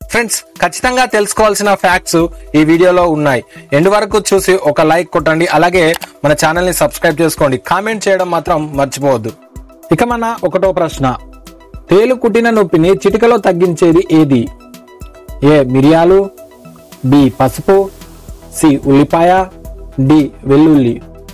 friends ఖచ్చితంగా తెలుసుకోవాల్సిన facts ఈ వీడియోలో ఉన్నాయి ఎండ్ వరకు చూసి ఒక లైక్ కొట్టండి అలాగే మన ఛానల్ ని సబ్స్క్రైబ్ చేసుకోండి కామెంట్ చేయడం మాత్రం మర్చిపోవద్దు ఇక మన ఒకటో ప్రశ్న తేలు కుట్టిన నొప్పిని చిటికలో తగ్గించేది ఏది ఏ మిరియాలు బి పసుపు సి ఉల్లిపాయ డి వెల్లుల్లి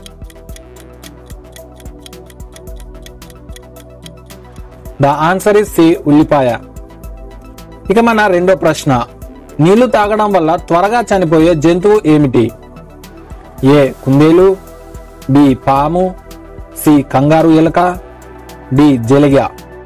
ద ఆన్సర్ ఇస్ సి ఉల్లిపాయ ఇక మన రెండో ప్రశ్న నీళ్లు తాగడం వల్ల త్వరగా చనిపోయే జంతువు ఏమిటి ఏ కుందేలు బి పాము సి కంగారు ఎలుక డి జలిగ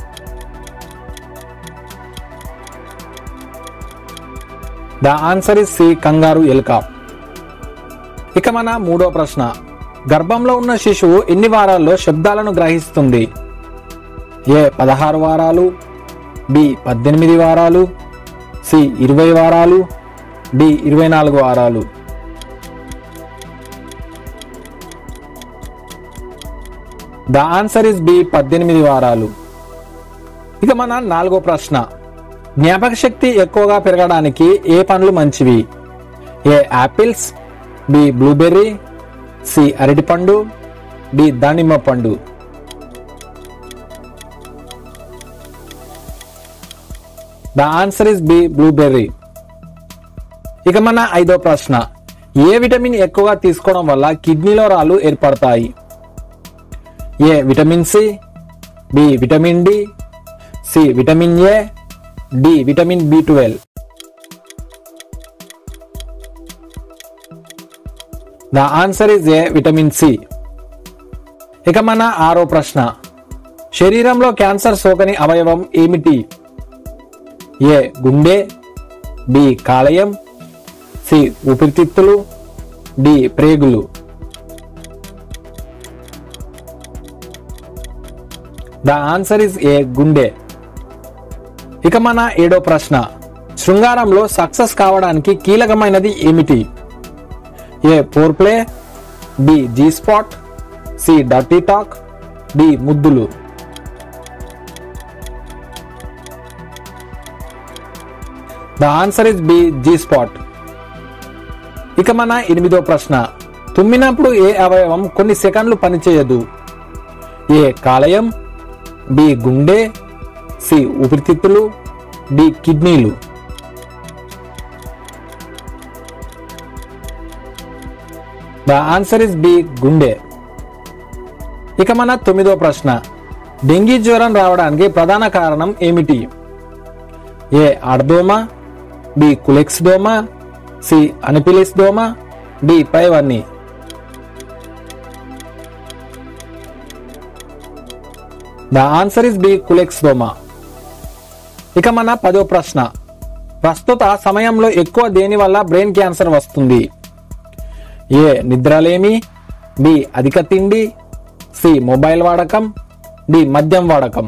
the answer is C kangaroo ఎలుక ఇక మన మూడో ప్రశ్న గర్భంలో ఉన్న శిశువు ఎన్ని వారాల్లో శబ్దాలను గ్రహిస్తుంది ఏ పదహారు వారాలు బి పద్దెనిమిది వారాలు సి ఇరవై వారాలు డి ఇరవై నాలుగు వారాలు ద ఆన్సర్ ఇస్ బి పద్దెనిమిది వారాలు ఇక మన నాలుగో ప్రశ్న జ్ఞాపక శక్తి ఎక్కువగా పెరగడానికి ఏ పండ్లు మంచివి A apples B blueberry C అరటిపండు డి దానిమ్మ పండు the answer is B blueberry ఇక మన ఐదో ప్రశ్న ఏ విటమిన్ ఎక్కువగా తీసుకోవడం వల్ల కిడ్నీలో రాళ్ళు ఏర్పడతాయి A vitamin C B vitamin D C vitamin A D vitamin B twelve the answer is A vitamin C ఇక మన ఆరో ప్రశ్న శరీరంలో క్యాన్సర్ సోకని అవయవం ఏమిటి ఏ గుండె బి కాలేయం సి ఊపిరితిత్తులు డి ప్రేగులు ద ఆన్సర్ ఇస్ ఏ గుండె ఇక మన ఏడో ప్రశ్న శృంగారంలో సక్సెస్ కావడానికి కీలకమైనది ఏమిటి A foreplay B G spot C dirty talk D ముద్దులు the answer is B G spot ఇక మన ఎనిమిదో ప్రశ్న తుమ్మినప్పుడు ఏ అవయవం కొన్ని సెకండ్లు పనిచేయదు ఏ కాలేయం బి గుండె సి ఊపిరితిత్తులు డి కిడ్నీలు ద ఆన్సర్ ఇస్ బి గుండె ఇక మన తొమ్మిదో ప్రశ్న డెంగీ జ్వరం రావడానికి ప్రధాన కారణం ఏమిటి ఏ ఆడదోమ బి కులెక్స్ దోమ సి అనిపిలిస్ దోమ డి పైవన్నీ the answer is B culex దోమ ఇక మన పదో ప్రశ్న ప్రస్తుత సమయంలో ఎక్కువ దేని వల్ల బ్రెయిన్ క్యాన్సర్ వస్తుంది ఏ నిద్రలేమి బి అధిక తిండి సి మొబైల్ వాడకం డి మద్యం వాడకం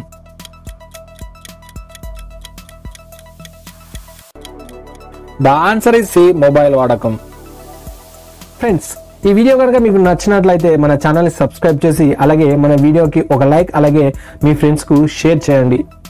the answer is C mobile వాడకం ఫ్రెండ్స్ ఈ వీడియో కనుక మీకు నచ్చినట్లయితే మన ఛానల్ని సబ్స్క్రైబ్ చేసి అలాగే మన వీడియోకి ఒక లైక్ అలాగే మీ ఫ్రెండ్స్కు షేర్ చేయండి